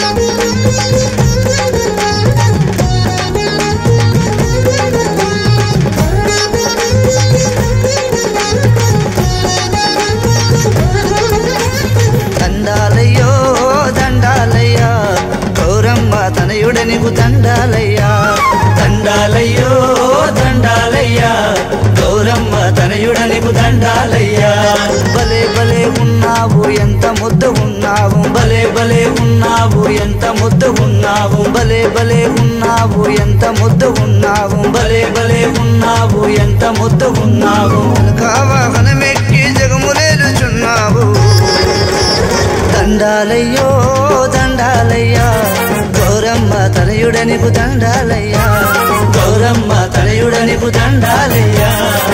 దండాలయ్యో దండాలయ్యా గౌరమ్మ తనయుడ నీకు దండాలయ్యా దండాలయ్యో దండాలయ్యా గౌరమ్మ తనయుడ నీకు దండాలయ్యా భలే భలే ఉన్నావు ఎంత ముద్దు ఉన్నావు భలే భలే ఉన్నావు ఎంత ముద్దు ఉన్నావు భలే భలే ఉన్నావు ఎంత ముద్దు ఉన్నావు భలే భలే ఉన్నావు ఎంత ముద్దు ఉన్నావు కావాహనమెక్కి జగములేలుచున్నావు దండాలయ్యో దండాలయ్యా గౌరమ్మ తనయుడ నీకు దండాలయ్యా గౌరమ్మ తనయుడ నీకు దండాలయ్యా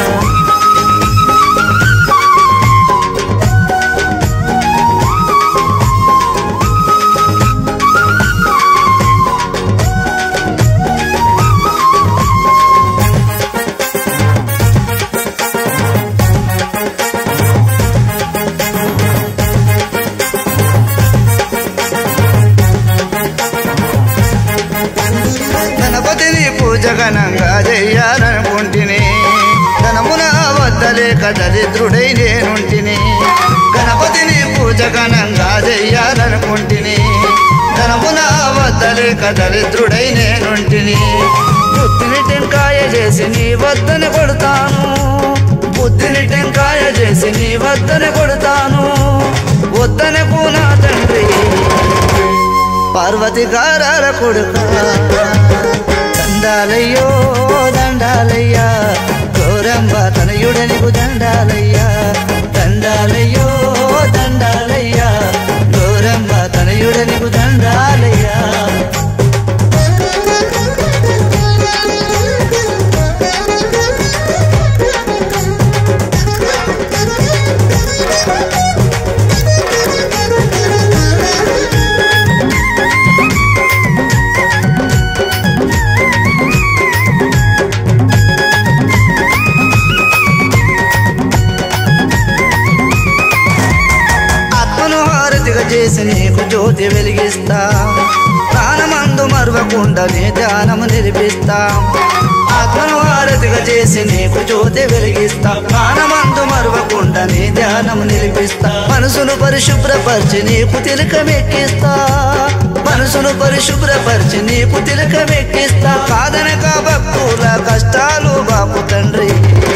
గణపతిని పూజ ఘనంగా చెయ్యాలనుకుంటుని ధనమున వద్దలేక దరిద్రుడై నేనుంటిని గణపతిని పూజ ఘనంగా చెయ్యాలనుకుంటుని ధనమున వద్దలేక దరిద్రుడై నేనుంటిని బుద్ధిని టెంకాయ చేసి నీ వద్దన కొడతాను బుద్ధిని టెంకాయ చేసి నీ వద్దన కొడతాను వద్దనకు నా తండ్రి పార్వతి గారాల కొడుక దండాలయ్యో దండాలయ్యా గౌరమ్మ తనయుడ నీకు దండాలయ్యా దండాలయ్యో దండాలయ్యా గౌరమ్మ తనయుడ నీకు దండాలయ్యా ఆత్మను హారతిగా చేసి నీకు జ్యోతి వెలిగిస్తా ప్రాణమందు మరవకుండా నీ ధ్యానము నిలిపిస్తా ఆత్మను హారతిగా చేసి నీకు జ్యోతి వెలిగిస్తా ప్రాణమందు మరవకుండా నీ ధ్యానము నిలిపిస్తా మనసును పరిశుభ్రపరిచి నీకు తిలకమెక్కిస్తా మనసును పరిశుభ్రపరిచి నీకు తిలకమెక్కిస్తా కాదనక భక్తుల కష్టాలు బాపు తండ్రి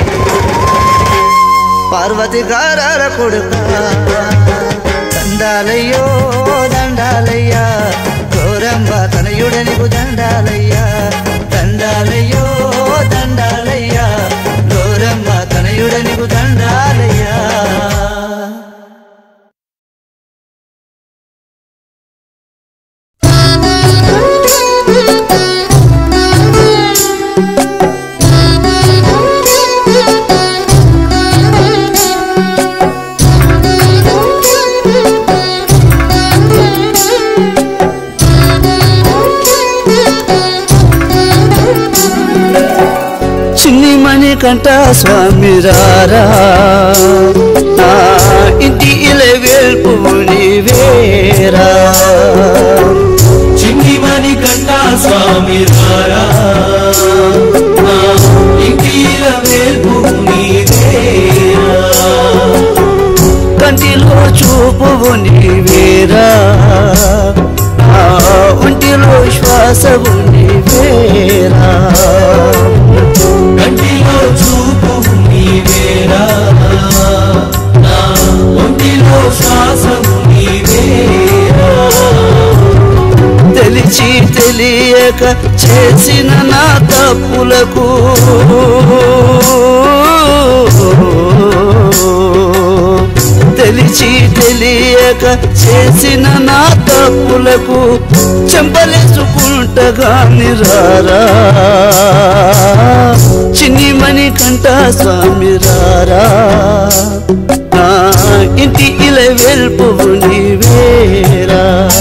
పార్వతి గారాల కొడుక దండాలయ్యో దండాలయ్యా గౌరమ్మ తనయుడ నీకు దండాలయ్యా దండాలయ్యో దండాలయ్యా గౌరమ్మ తనయుడ నీకు దండాలయ్యా చిన్ని మణి కంట స్వామి రారా నా ఇంటి ఇలే వేల్పు నీవేరా చిన్ని మణి కంట స్వామి రారా నా ఇంటిల వేల్పు నీవేరా కంటిలో చూపువు నీవేరా నా ఒంటిలో శ్వాసవు నీవేరా కంటిలో చూపు నీవేరా నా ఒంటిలో శ్వాసము నీవేరా తెలిచి తెలియక చేసిన నా తప్పులకు తెలిచి తెలియక చేసిన నా తప్పులకు చెంపలేసుకుంటగాని రారా చిన్ని మణి కంట స్వామి రారా నా ఇంటి ఇల వెల్పు నీవేరా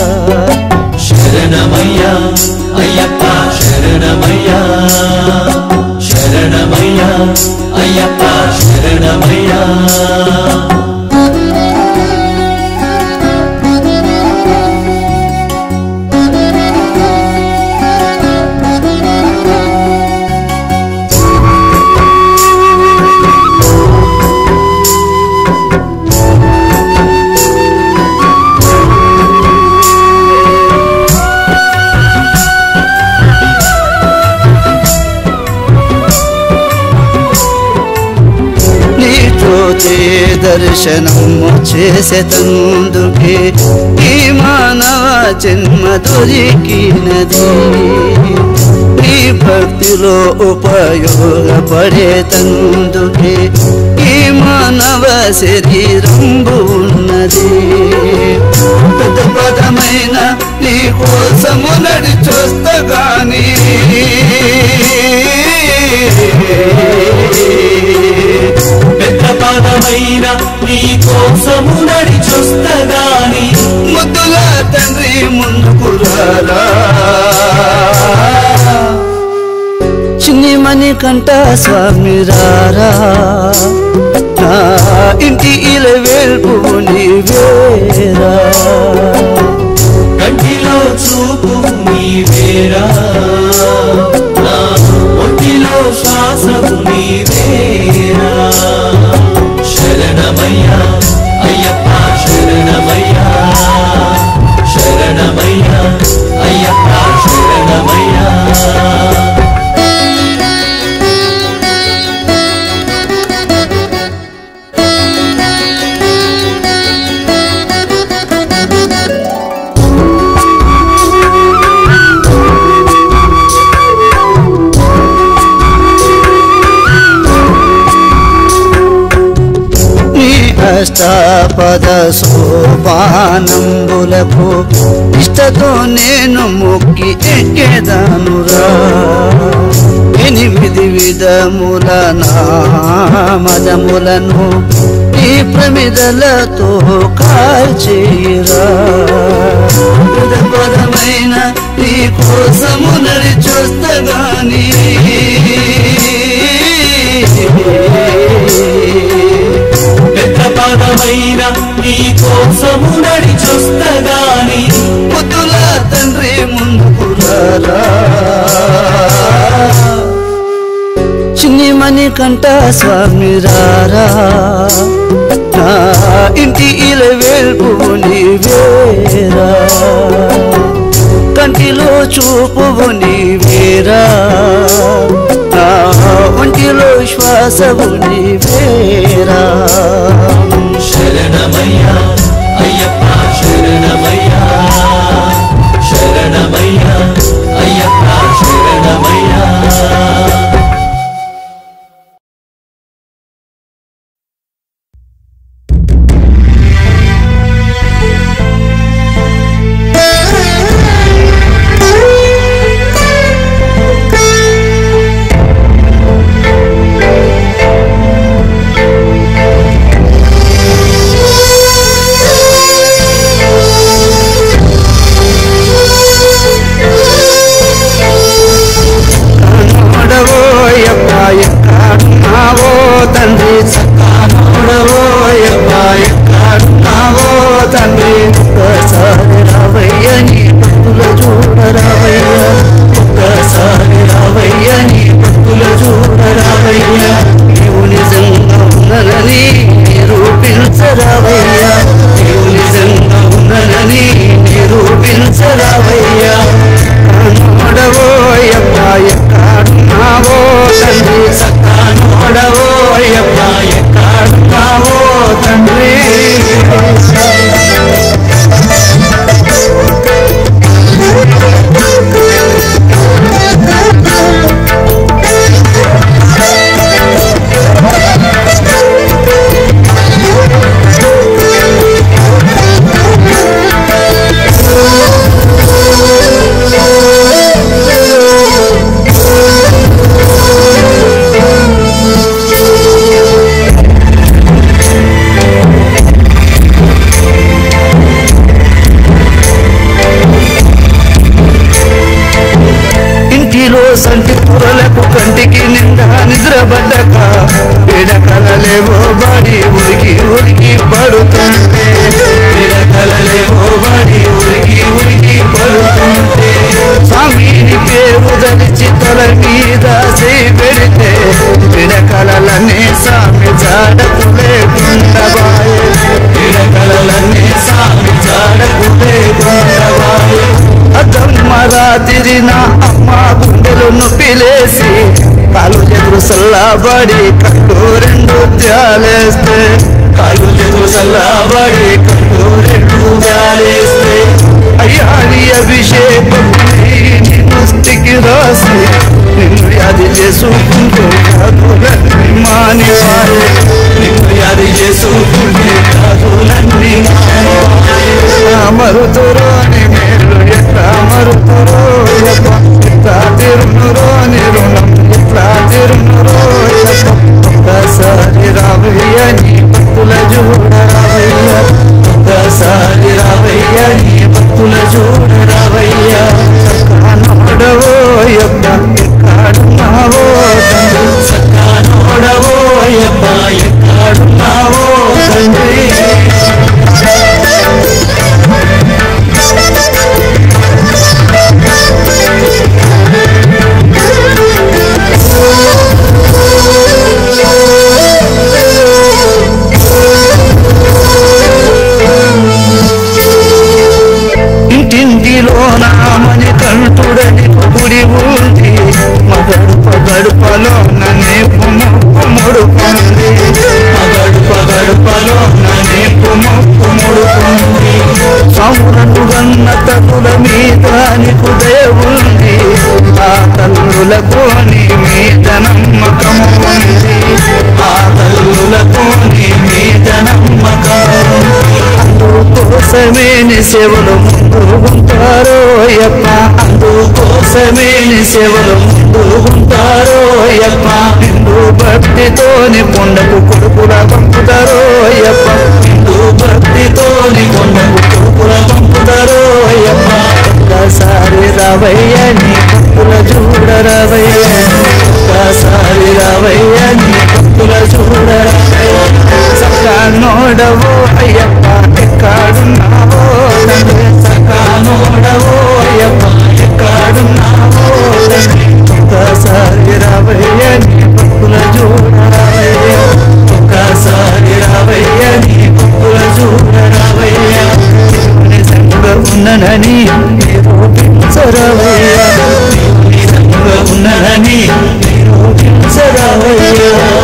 శరణమయ్యా అయ్యప్ప శరణమయ్యా శరణమయ్యా అయ్యప్ప శరణమయ్యా పోతే దర్శనము చేసేతందుకే ఈ మానవ జన్మ దొరికినది నీ భక్తిలో ఉపయోగపడేతందుకే ఈ మానవ శరీరంబు ఉన్నది పెద్ద పదమైన నీ కోసము నడిచొస్తా గాని పెద్ద పదమైన నీ కోసము నడిచొస్తగాని ముద్దుల తండ్రి ముందుకు రారా చిన్ని మణి కంట స్వామి రారా నా ఇంటి ఇల వేల్పు నీవేరా కంటిలో చూపు నీవేరా నా ఒంటిలో శ్వాసము నీవేరా శరణమయ్యా అయ్యప్ప శరణమయ్యా శరణమయ్యా అయ్యప్ప శరణమయ్యా నీ అష్టాపద సోపానంబులకు ఇష్టతో నేను మొక్కి ఎక్కేదానురా ఎనిమిది విధముల నామదములను ఈ ప్రమిదలతో కాల్చేయరా పదమైన నీ కోసము నడిచొస్తగాని పెద్ద పదమైన నీ కోసము నడిచొస్తగాని ముద్దుల తండ్రి ముందుకు రారా చిన్ని మణి కంట స్వామి రారా నా ఇంటి ఇల వేల్పు నీవేరా కంటిలో చూపువు నీవేరా నా ఒంటిలో శ్వాసవు నీవేరా శరణమయ్యా అయ్యప్ప శరణమయ్యా శరణమయ్యా అయ్యప్ప శరణమయ్యా Thank వేస్తే కాలు చేతులు చల్లబడి కళ్ళు రెండు గాలేస్తే అయ్యా నీ అభిషేకం నిన్ను స్థితికి రాసి నిన్ను యాది చేసుకుంటూ కాదులన్నీ మానివారే నిన్ను యాది చేసుకుంటే కాదులన్నీ మరుతురోని మీరు ఎట్లా మరుతురో ఎప్ప ఎట్లా తిరునురో నీ రుణం ఎట్లా తిరునురో ఎప్ప ఒక్కసారి రావయ్య నీ భక్తుల చూడ రావయ్య ఒక్కసారి రావయ్య నీ భక్తుల చూడ రావయ్య కానడవో ఎప్ప ఎక్కడున్నావో తండ్రి సక్కానోడవో యప్ప ఎక్కడున్నావో తండ్రి ఇంటింటిలో నామని కంటుడని గుడి ఉంది మగడుప గడుపలో నన్నే కుమ్ముడు పొంది పగడుప గడుపలో నన్నే ముడుకుంది సౌరను గన్న తగుల మీద నీకు దేవుంది ఆ తల్లులకు నీ మీద నమ్మకము ఉంది ఆ తల్లులకు నీ మీద నమ్మకం అందుకోసమే నీ సేవలు ముందు ఉంటారో అయ్యప్ప అందుకోసమే నీ సేవలు ముందు ఉంటారో అయ్యప్ప హిందూ భక్తితోని కొండకు కొడుకుల పంపుతారో అయ్యప్ప హిందూ భక్తితోని కొండకు కొడుకుల పంపుతారో అయ్యప్ప ఒక్కసారి రావయ్య నీ భక్తుల చూడ రావయ్య ఒక్కసారి రావయ్య నీ భక్తుల చూడ సక్కా నోడవో అయ్యప్ప ఎక్కడున్నావో తండ్రి సక్కా నోడవో అయ్యప్ప ఎక్కడున్నావో తండ్రి ఒక్కసారి రావయ్య నీ భక్తుల చూడ రావయ్య ఒక్కసారి రావయ్య నీ భక్తుల చూడ రావయ్య దేవుని సంగ ఉన్ననని నిరూపించరవయ్య దేవుని సంగ ఉన్ననని నిరూపించరవయ్య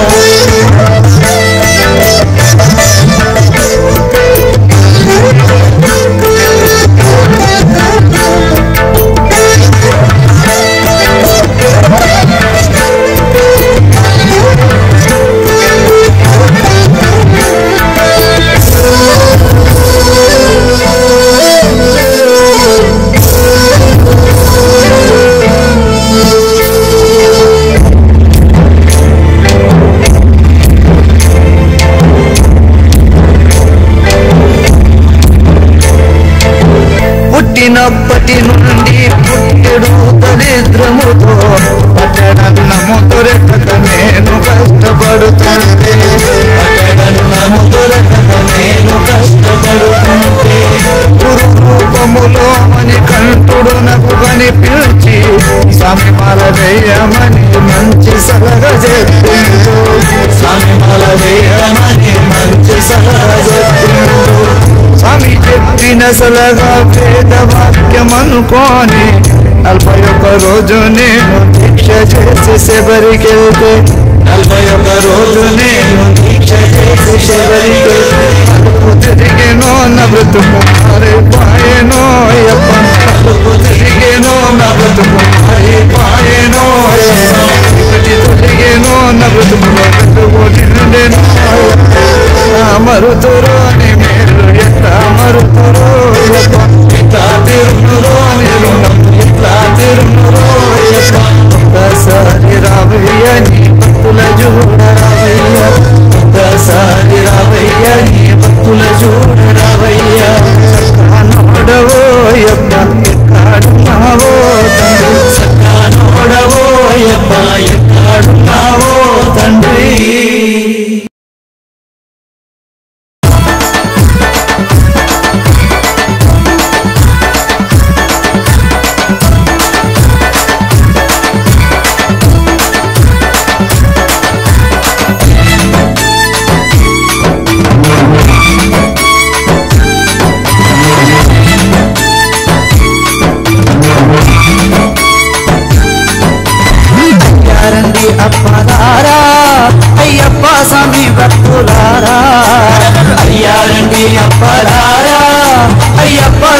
పుట్టినప్పటి నుండి పుట్టెడు దరిద్రముతో పట్టడన్నముతో రెక్కక నేను కష్టపడుతుంటే పట్టడన్నము దొరకక నేను కష్టపడుతుంటే గురు రూపములో మని కంటుడు నాకు కనిపించి స్వామి మాల వేయమని మంచి సలహా చెప్పిండు స్వామి మల వేయమని మంచి సలహా చెప్పిండు స్వామి చెప్పిన సలహా వేద వాక్యం అనుకోని నలభై ఒక్క రోజు నేను దీక్ష చేసి శబరికెళ్తే నలభై ఒక్క రోజు నేను దీక్ష చేసి శబరికి అలుపు తిరిగేనో నా బ్రతుకు మారిపాయెనో అయ్యప్ప అలుపు తిరిగేనో నా బ్రతుకు మారిపాయెనో అయ్యప్ప ఒకటి తొలిగేనో నా బ్రతుకులో పెట్టుకోటి నుండేనో మరుతురో నీ మేలు ఎట్లా మరుతురో అయ్యప్ప ఇట్లా తిరునురో నీ రుణం ఇట్లా తిరునురో అయ్యప్ప ఒక్కసారి రావయ్య నీ భక్తుల చూడ రావయ్య ఒక్కసారి రావయ్య నీ భక్తుల చూడ రావయ్య నోడవో అయ్యప్ప ఎక్కడున్నావో తండ్రి సక్కానోడవో యప్ప ఎక్కడున్నావో తండ్రి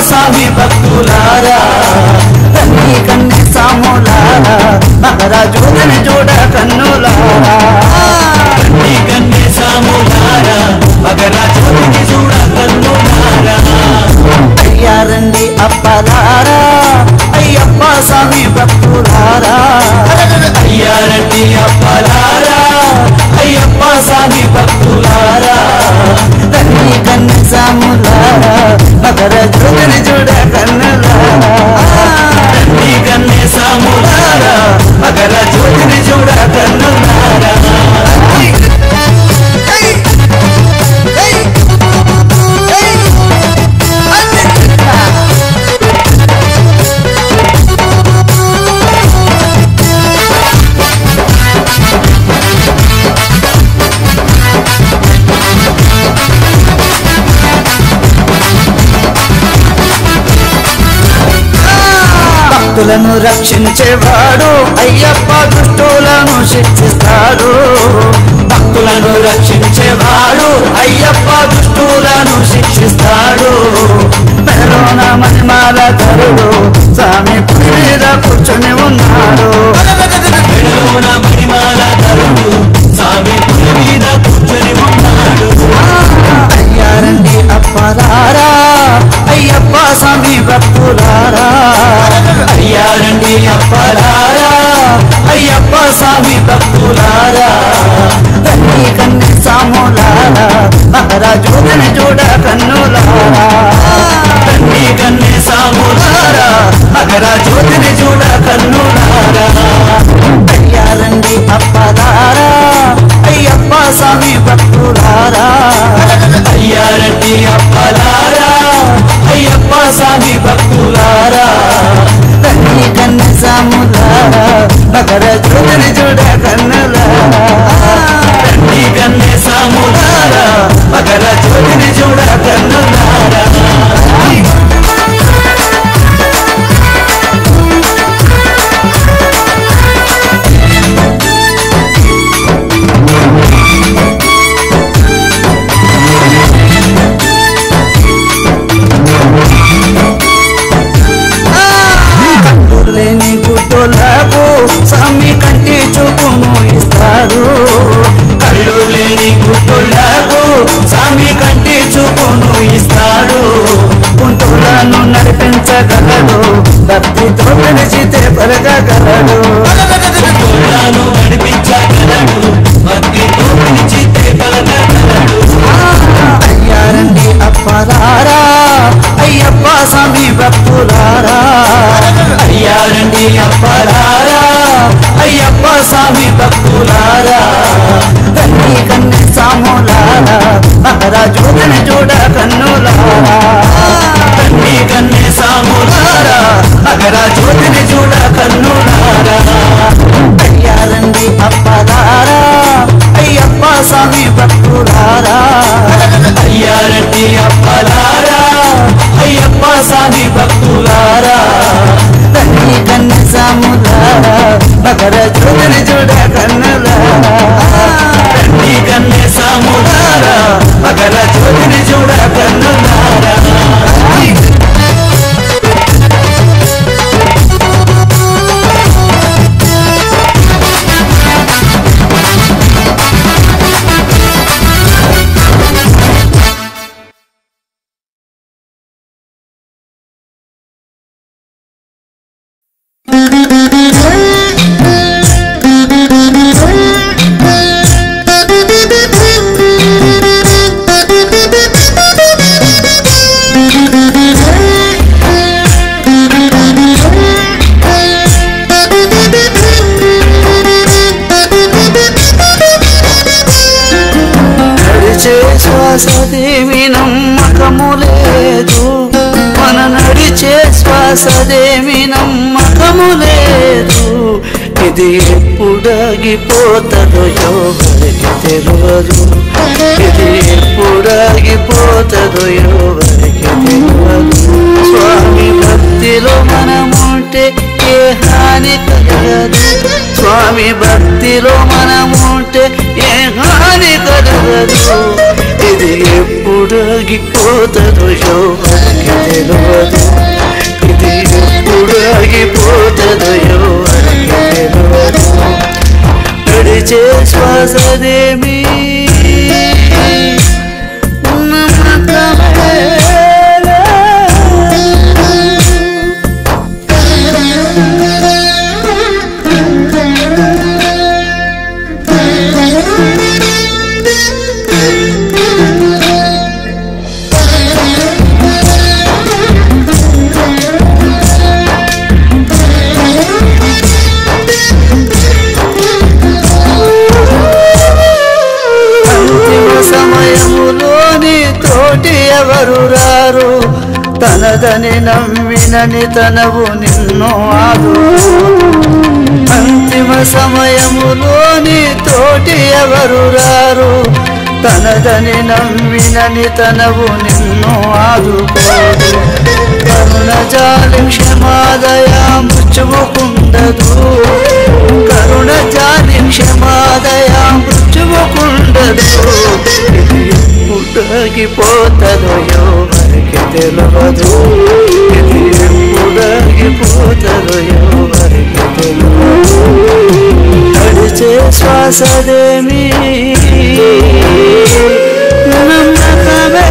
స్వామి భక్తులారా తల్లి కన్నె సాములారా మహారాజుని చూడ కన్నులారా నీ కన్నే సాములారా మగరాజుని చూడ కన్నులారా అయ్యారండి అప్పలారా అయ్యప్ప స్వామి భక్తులారా అయ్యారండి అప్పలారా అయ్యప్ప స్వామి భక్తులారా తల్లి కన్నె సాములారా మహారాజుని చూడ కన్నులారా నీ కన్నే సాములారా మగరాజుని చూడ కన్నులారా భక్తులను రక్షించేవాడు అయ్యప్ప దుష్టులను శిక్షిస్తాడు భక్తులను రక్షించేవాడు అయ్యప్ప దుష్టులను శిక్షిస్తాడు మెడలోన మహిమాల ధరుడు స్వామి పులి మీద కూర్చొని ఉన్నాడు మెడలోన మహిమాల ధరుడు స్వామి పులి మీద కూర్చొని ఉన్నాడు అయ్యారండి అప్పలారా అయ్యప్ప స్వామి భక్తులారా అయ్యారండి అప్పలారా అయ్యప్ప స్వామి భక్తులారా తల్లి కన్ను సాములారా మహారాజుని చూడ కన్నులారా తండ్రి కన్నే సాములారా మగరా జ్యోతిని చూడ కన్నులారా అయ్యారండి అప్పలారా అయ్యప్ప స్వామి భక్తులారా అయ్యారండి అప్పలారా అయ్యప్ప స్వామి భక్తులారా తల్లి కన్ను సాములారా మహారాజుని చూడ కన్నులారా తండ్రి కన్నే సాములారా మగరా జ్యోతిని చూడ కన్నులారా లేని గుడ్డోలకు స్వామి కంటి చూపును ఇస్తాడు కళ్ళు లేని గుడ్డులకు స్వామి కంటి చూపును ఇస్తాడు గుంటూలను నడిపించగలడు భక్తితో పిలిచితే పలకగలడు గుడ్డులను నడిపించగలడు భక్తితో పిలిచితే పలకగలడు అయ్యారండి అప్పలారా అయ్యప్ప స్వామి భక్తులారా అయ్యారండి అప్పలారా అయ్యప్ప స్వామి భక్తులారా తల్లి కన్ను సాములారా మహారాజుని చూడ కన్నులారా తండ్రి కన్నే సాములారా మగరా జ్యోతిని చూడ కన్నులారా అయ్యారండి అప్పలారా అయ్యప్ప స్వామి భక్తులారా అయ్యారండి అప్పలారా అయ్యప్ప స్వామి భక్తులారా తల్లి కన్ను సాములారా మకర జ్యోతిని చూడ కన్నులారా తండ్రి కన్నే సాములారా మగర జ్యోతిని చూడ కన్నులారా నడిచే శ్వాసదేమి నమ్మకము లేదు మన నడిచే శ్వాసదేమి నమ్మకము లేదు ఇది ఎప్పుడాగిపోతుందో ఎవరికి తెలియదు ఇది ఎప్పుడాగిపోతుందో ఎవరికి తెలియదు స్వామి భక్తిలో మనముంటే ఏ హాని కలగదు స్వామి భక్తిలో మనముంటే ఏ హాని కలగదు ఇది ఎప్పుడు ఆగిపోతుందో ఎవరికి తెలియదు ఇది ఎప్పుడు ఆగిపోతుందో ఎవరికి తెలియదు నడిచే శ్వాసదేమి అంతిమ సమయములోని తోటి ఎవరు రారు తనదని నమ్మినని తనవు నిన్ను ఆదు అంతిమ సమయములోని తోటి ఎవరు రారు తనదని నమ్మినని తనవు నిన్ను ఆదుకోదు కరుణ జాలి క్షమాదయా మృత్యువుకుండదు కరుణ జాలి క్షమాదయా మృత్యువుకుండదు ఇది ఎప్పుడాగిపోతుందో ఎవరికి తెలియదు ఇది ఎప్పుడాగిపోతుందో ఎవరికి తెలియదు నడిచే శ్వాసదేమి నమ్మకమే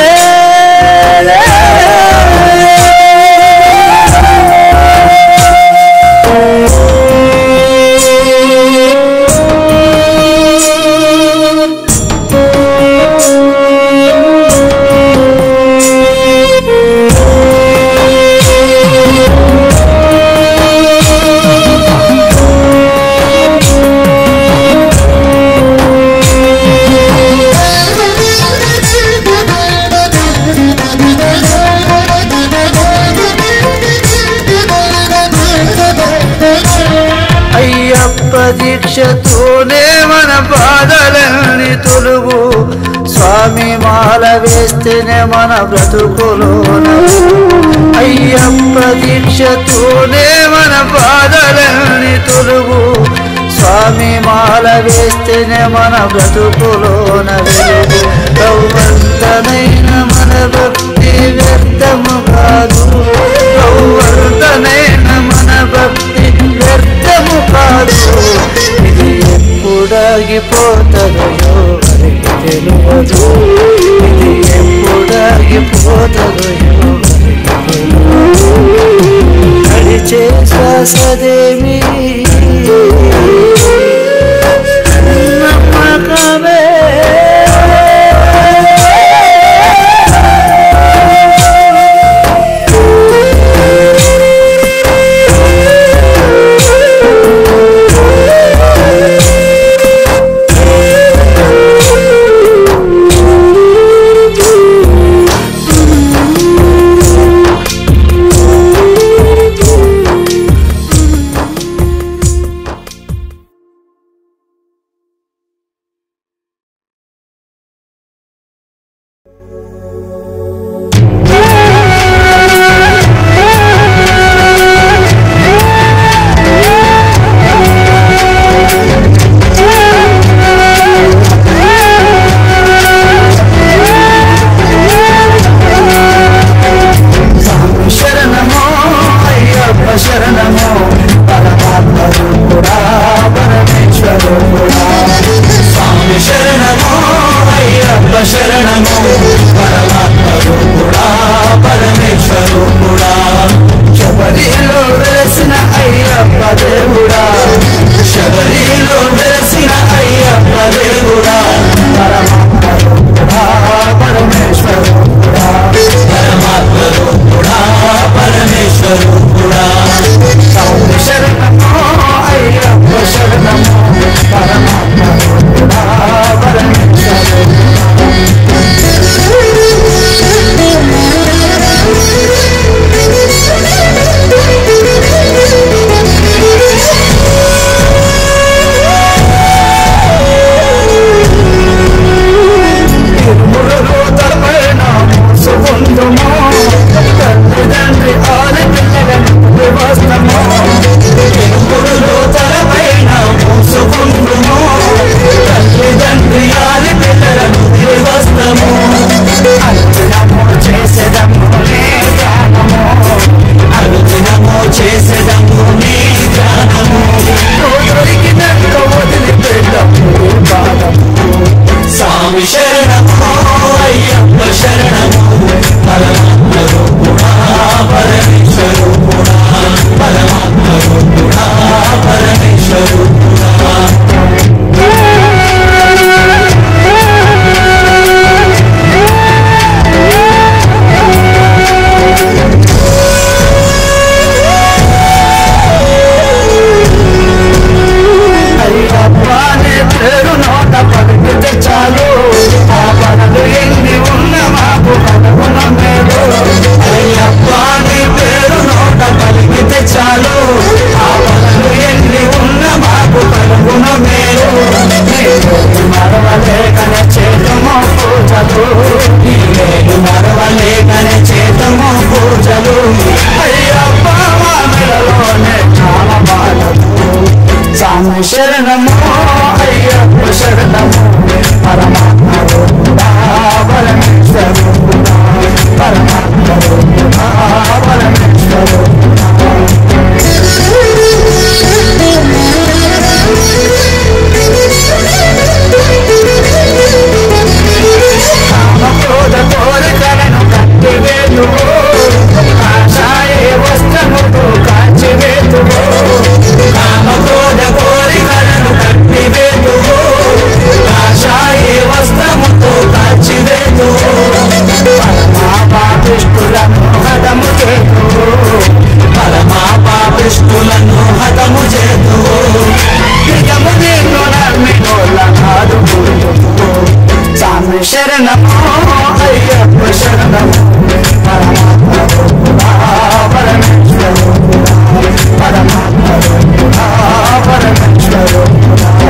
అయ్యప్ప దీక్షతోనే మన బాధలన్నీ తొలుగు స్వామి మాల వేస్తేనే మన బ్రతుకులోన అయ్యప్ప దీక్షతోనే మన బాధలన్నీ తొలుగు స్వామి మాల వేస్తేనే మన బ్రతుకులోన వెలుగు రవ్వంతనైన మన భక్తి వ్యర్థము కాదు రవ్వంతనైన మన భక్తి వ్యర్థము కాదు ఇది ఎప్పుడాగిపోతుందో ఎవరికి తెలియదు ఇది ఎప్పుడాగిపోతుందో ఎవరికి తెలియదు నడిచే శ్వాసదేమి నమ్మకమే శరణమో అయ్యప్ప శరణమో పరమాత్మరు కూడా పరమేశ్వరు కూడా స్వామి శరణమో అయ్యప్ప శరణమో పరమాత్మరు కూడా పరమేశ్వరు కూడా శబరిలో వెలసిన అయ్యప్ప దేవుడా శబరిలో వెలసిన అయ్యప్ప దేవుడా పరమాత్మరు కూడా పరమేశ్వరు కూడా పరమాత్మరు కూడా పరమేశ్వరు కూడా స్వామి శరణమో అయ్యప్ప శరణమో పరమాత్మరు కూడా పరమేశ్వరు స్వామి శరణము అయ్యప్ప శరణము పరమాత్మ రూపుడా పరమేశ్వరుడా పరమాత్మ రూపుడా పరమేశ్వరుడా కామక్రోధ కోరికలను కట్టివేతువు కాషాయ వస్త్రముతో కాచివేతువు కామక్రోధ కోరికలను కట్టివేతువు కాషాయ వస్త్రముతో కాచివేతువు పరమా పాపిష్టులను హతము చేతువు పరమా పాపిష్టులను హతము చేతువు నిజము నిన్ను నమ్మినోళ్ళ ఆదుకుంటువు స్వామి శరణము అయ్యప్ప శరణము పరమాత్మ రూపుడా పరమేశ్వరుడా పరమాత్మ రూపుడా పరమేశ్వరుడా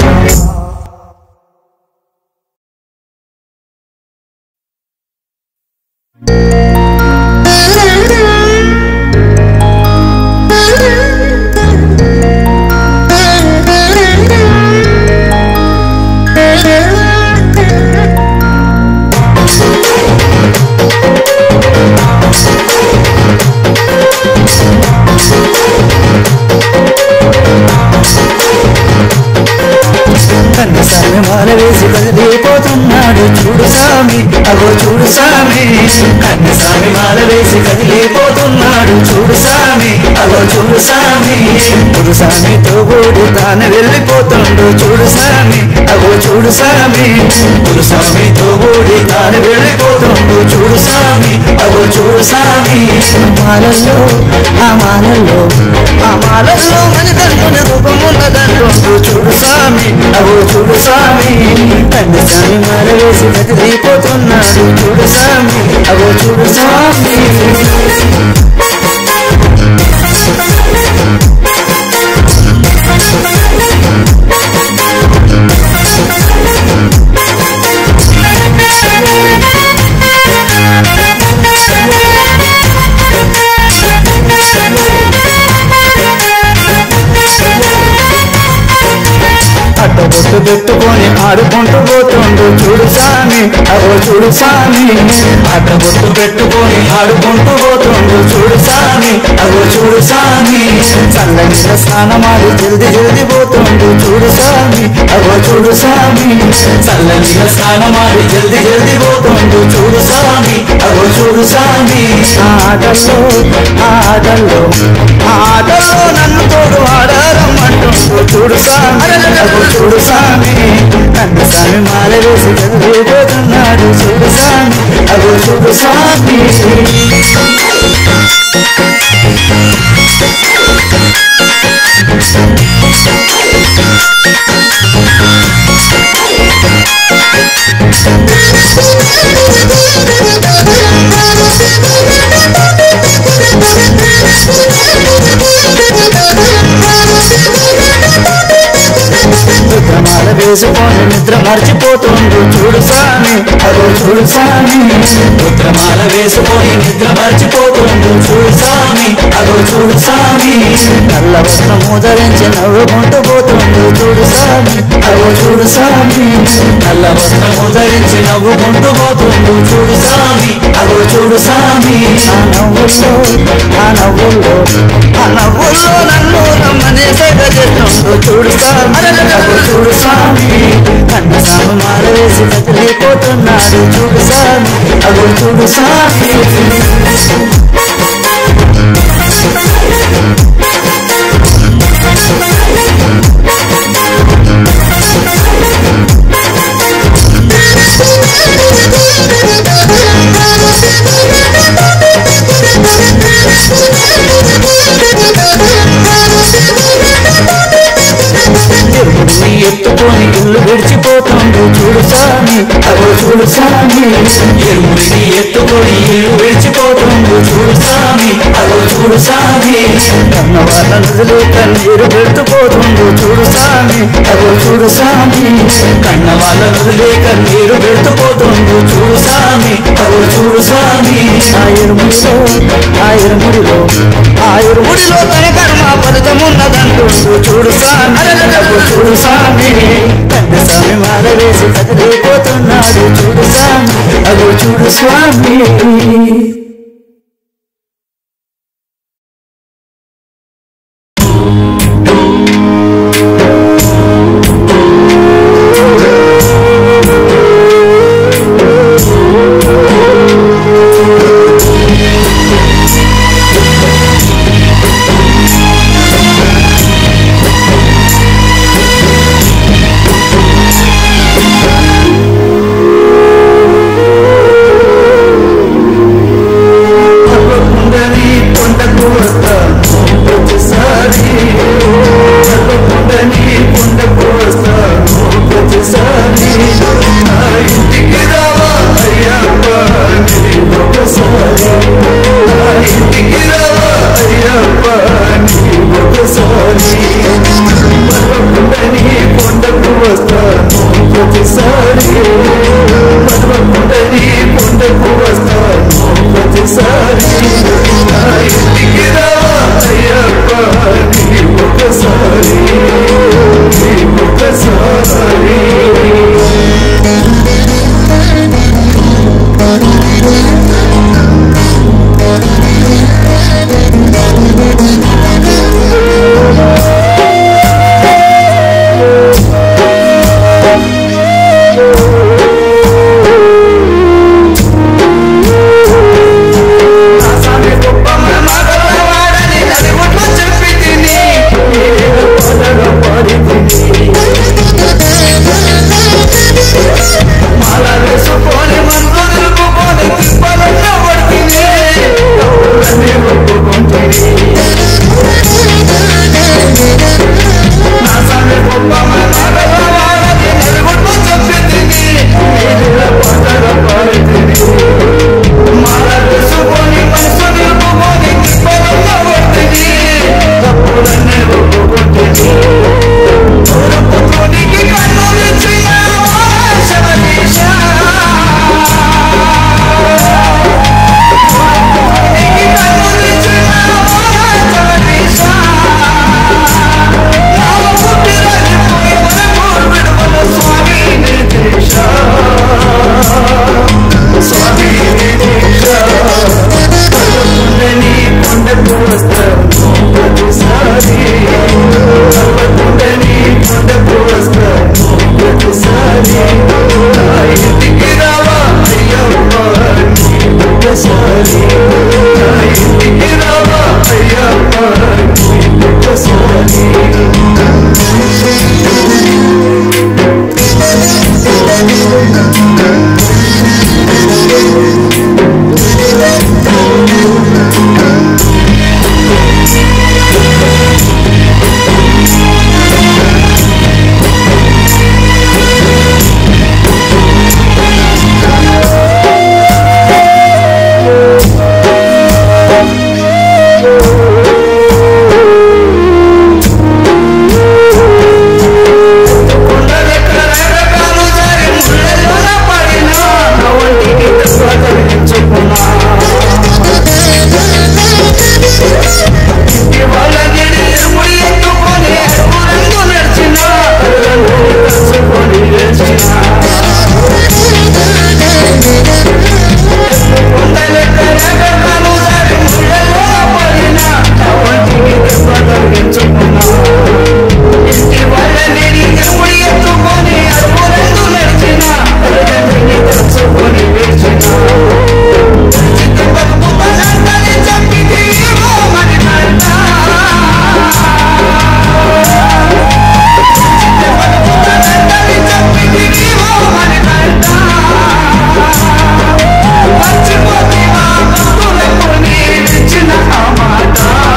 కన్ను సామి మాల వేసి కదిలిపోతున్నాడు చూడు సామి అగో చూడు సామి కన్ను సామి మాల వేసి కదిలిపోతున్నాడు చూడు సామి అగో చూడు సామి చూడు సామితో కూడి తాను వెళ్ళిపోతుండు చూడు సామి అగో చూడు సామి చూడు సామితో కూడి తాను వెళ్ళిపోతుండు చూడు సామి అగో చూడు సామి మాలల్లో ఆ మాలల్లో ఆ మాలల్లో మణికంఠుని రూపమున్నదంటుండు చూడు స్వామి అవు చూడు స్వామి తండ్రి స్వామి మాల వేసి కదిలిపోతున్నాడు చూడు స్వామి అవు చూడు స్వామి అడ్డబొట్టు పెట్టుకొని ఆడుకుంటూ పోతుండు చూడు సామి అవో చూడు సామి అడ్డబొట్టు పెట్టుకొని ఆడుకుంటూ పోతుండు చూడు సామి అవో చూడు సామి చల్లని స్నానమాడి జల్ది జల్ది పోతుండు చూడు సామి అవో చూడు సామి చల్లని స్నానమాడి జల్ది జల్ది పోతుండు చూడు సామి అవో చూడు సామి ఆ ఆటల్లో ఆ ఆటల్లో ఆ ఆటల్లో నన్ను తోడు ఆడారమ్మంటుండు చూడు సామి అగో చూడు సామి కన్ను సామి మాల వేసి కదిలిపోతున్నాడు చూడు సామి అగో చూడు సామి నిద్రమాల వేసుకొని నిద్ర మర్చిపోతుండు చూడు సామి అగో చూడు సామి నిద్రమాల వేసుకొని నిద్ర మర్చిపోతుండు చూడు సామి అగో చూడు సామి నల్ల వస్త్రము ధరించి నవ్వుకుంటూ పోతుండు చూడు సామి అగో చూడు సామి నల్ల వస్త్రము ధరించి నవ్వుకుంటూ పోతుండు చూడు సామి అగో చూడు సామి ఆ నవ్వుల్లో ఆ నవ్వుల్లో ఆ నవ్వుల్లో నన్ను రమ్మని సెగ చేస్తుండు చూడు సామి అగో చూడు స్వామి కన్న సామి మాల వేసి కదిలిపోతున్నాడు చూడు స్వామి అగో చూడు స్వామి ఎరుపుని ఎత్తుకొని ఇల్లు విడిచిపోతుండు చూడు స్వామి అగో చూడు స్వామి ఎరుపుని ఎత్తుకొని ఇల్లు విడిచిపోతుండు చూడు స్వామి అగో చూడు స్వామి కన్న వాళ్ళ నదులు కన్నీరు పెడుతుపోతుండు చూడు స్వామి అగో చూడు స్వామి కన్న వాళ్ళ నదులే కన్నీరు పెడుతుపోతుండు చూడు స్వామి స్వామి అదో చూడు స్వామి ఆయుర్ముడిలో ఆయుర్ముడిలో ఆయుర్ముడిలో తన కర్మ ఫలితమున్నదంటుండు చూడు స్వామి అదో చూడు స్వామి పెద్ద స్వామి మాల వేసి కదిలిపోతున్నాడు చూడు స్వామి అదో చూడు స్వామి తప్పకుండని కొండకు వస్తాను ప్రతిసారి తప్పకుండని కొండకు వస్తాను ప్రతిసారి నా ఇంటికి రావా అయ్యప్ప నీ ఒకసారి నా ఇంటికి రావా అయ్యప్ప నీ ఒకసారి తప్పకుండని కొండకు వస్తాను ప్రతిసారి తప్పకుండని కొండకు వస్తాను ప్రతిసారి నా ఇంటికి రావా అయ్యప్ప నీ ఒకసారి నీ ఒకసారి నా స్వామి గొప్ప మనమగల వాడని నలుగుట్లో చెప్పి తిని ఏదో పొదలో పడి తిని మాల వేసుకొని మనసు నిలుపుకొని తిప్పలలో పడితిని కబుర్లన్నీ ఒప్పుకుంటిని నా స్వామి గొప్ప మనమగల వాడని నలుగుట్లో చెప్పి తిని ఏదో పొదలో పడి తిని మాల వేసుకొని మనసు నిలుపుకొని తిప్పలలో పడితిని కబుర్లన్నీ ఒప్పుకుంటిని పుత్రునికి కన్ను విచ్చిన శబరీష పుత్రునికి కన్ను విచ్చిన శబరీష నా పుట్టినది పోయి మన పూర్విడువల స్వామి నిర్దేశ స్వామి నిర్దేశ కొండని కొండకు వస్తాను ప్రతిసారి తప్పకుండని కొండకు వస్తాను ప్రతిసారి నా ఇంటికి రావా అయ్యప్ప నీ ఒకసారి నా ఇంటికి రావా అయ్యప్ప నీ ఒకసారి కొండలెక్కడెక్కడాలు జారి ముళ్ళలోన పడినా నా ఒంటికి తక్కువ తగిలించుకున్నా ఇవాళ నిడి ఎముడి ఎత్తుకొని అడుగులందు నడిచినా కళ్ళను కలుసుకొని లేచినా కొండలెక్కడెక్కడాలు జారి ముళ్ళలోన పడినా నా ఒంటికి తక్కువ తగిలించుకున్నా ఇంటి వాళ్ళ నేను ఎముడి ఎత్తుకొని అడుగులందు నడిచిన తల్లిదండ్రిని తలుచుకొని వేచిన చిత్తపప్పు పనంతని చంపితే ఏమో మరి నాన్న. చిత్తపప్పు పనంతని చంపితే ఏమో మరి నాన్న. మర్చిపోతివా భక్తులకు నీవిచ్చిన ఆ మాట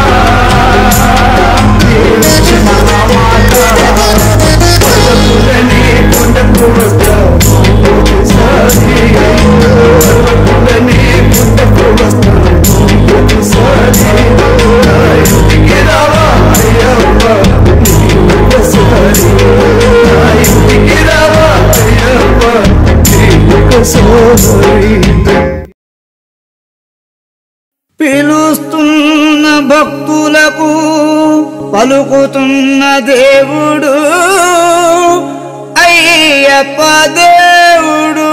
నీవిచ్చిన ఆ మాట పర్వతులని కొండకు వస్తాను ప్రతిసారి పర్వతులని కొండకు వస్తాను ప్రతిసారి నా ఇంటికి రావా అయ్యప్ప నీ ఒకసారి నా ఇంటికి రావా అయ్యప్ప నీ ఒకసారి సోదరి పిలుస్తున్న భక్తులకు పలుకుతున్న దేవుడు అయ్యప్ప దేవుడు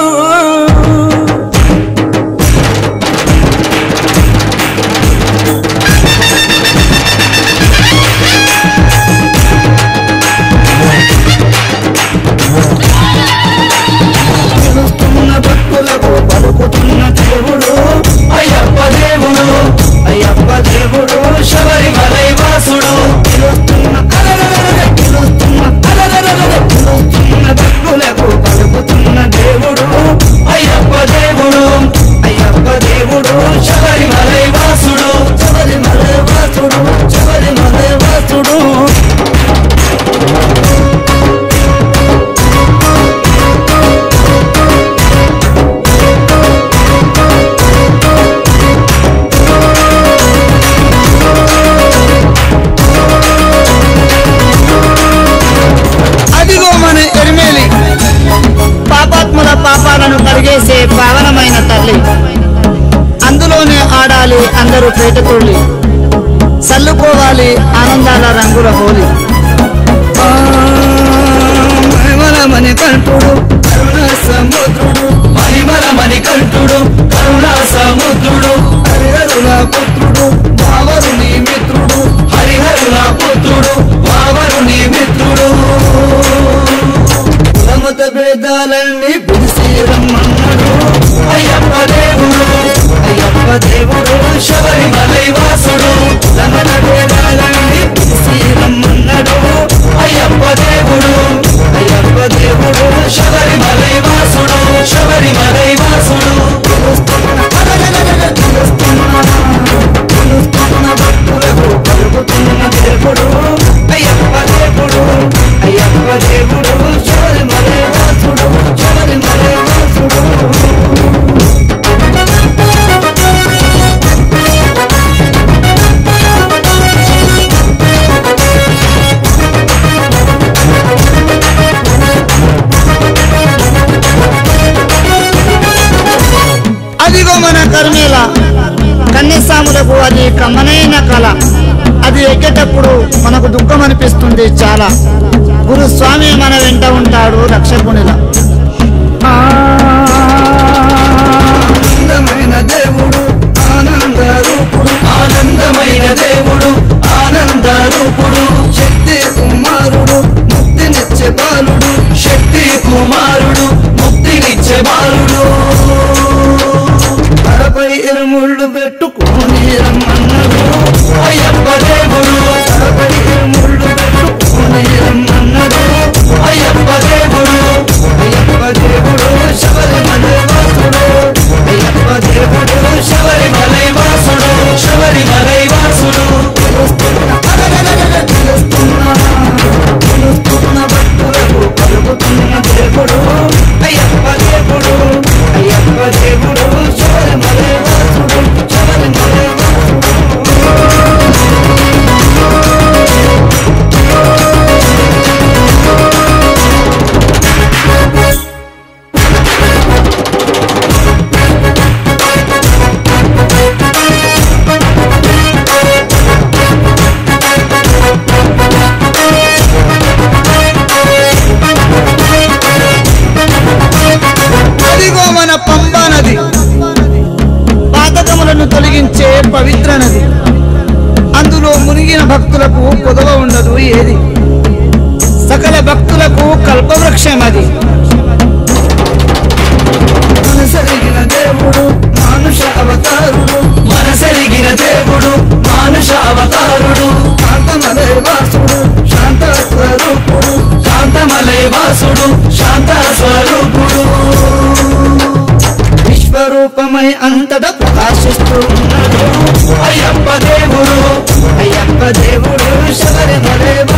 పిలుస్తున్న భక్తులకు పలుకుతున్న దేవుడు అయ్యప్ప దేవుడు అయ్యప్ప దేవుడు శబరిమలై వాసుడు పిలుస్తున్న అలలలలల, పిలుస్తున్న అలలలలల, పిలుస్తున్న భక్తులకు పలుకుతున్న దేవుడు అయ్యప్ప దేవుడు అయ్యప్ప దేవుడు శబరిమలై వాసుడు శబరిమల వాసుడు శబరిమల వాసుడు అదిగో మన ఎరిమేలి పాపాత్ముల పాపాలను కడిగేసే పావనమైన తల్లి అందులోనే ఆడాలి అందరూ పేటతోళ్ళి చల్లుకోవాలి ఆనందాల రంగుల హోలీ మణి కంటుడు కరుణ సముద్రుడు మహిమల మణికంఠుడు కరుణా సముద్రుడు హరిహరుల పుత్రుడు బావరుని మిత్రుడు హరిహరుల పుత్రుడు వావరుని మిత్రుడు కులమత భేదాలన్నీ పిలిచి రమ్మన్నాడు అయ్యప్ప దేవుడు అయ్యప్ప దేవుడు శబరిమలై వాసుడు కులమత భేదాలన్నీ పిలిచి రమ్మన్నాడు అయ్యప్ప దేవుడు అయ్యప్ప దేవుడు శబరిమలై వాసుడు శబరిమలై వాసుడు భక్తులకు పలుకుతున్న దేవుడు అయ్యప్ప దేవుడు అయ్యప్ప దేవుడు శబరిమల వాసుడు శబరిమల వాసుడు అదిగో మన కర్మేల కన్యస్వాములకు అది కమ్మనైన కళ అది ఎక్కేటప్పుడు మనకు దుఃఖం అనిపిస్తుంది చాలా గురుస్వామి మన వెంట ఉంటాడు రక్షకునిలా ఆనందమైన దేవుడు ఆనంద రూపుడు ఆనందమైన దేవుడు ఆనంద రూపుడు శక్తి కుమారుడు ముక్తినిచ్చే బాలుడు శక్తి కుమారుడు ముక్తినిచ్చే బాలుడు తలపై ఇరుముళ్ళు పెట్టుకొని రమ్మన్నాడు అయ్యప్ప దేవుడు తలపై ఇరుముళ్ళు పెట్టుకొని రమ్మన్నాడు అయ్యప్ప దేవుడు అయ్యప్ప దేవుడు శబరిమల వాసుడు అయ్యప్ప దేవుడు శబరిమలై వాసుడు శబరిమలై వాసుడు పిలుస్తున్న భక్తులకు పలుకుతున్న దేవుడు అయ్యప్ప దేవుడు అయ్యప్ప దేవుడు శబరిమల వాసుడు శబరిమల వాసుడు అదిగో మన పంబా నది పాతకములను తొలగించే పవిత్ర నది అందులో మునిగిన భక్తులకు పొదవ ఉండదు ఏది సకల భక్తులకు కల్పవృక్షం అది మనసరిగిన దేవుడు మానుష అవతారుడు మనసెరిగిన దేవుడు మానుష అవతారుడు కాంతమలై వాసుడు శాంత స్వరూపుడు కాంతమలై వాసుడు శాంత స్వరూపుడు విశ్వరూపమై అంతటా ప్రకాశిస్తూ ఉన్నాడు అయ్యప్ప దేవుడు అయ్యప్ప దేవుడు శబరిమలై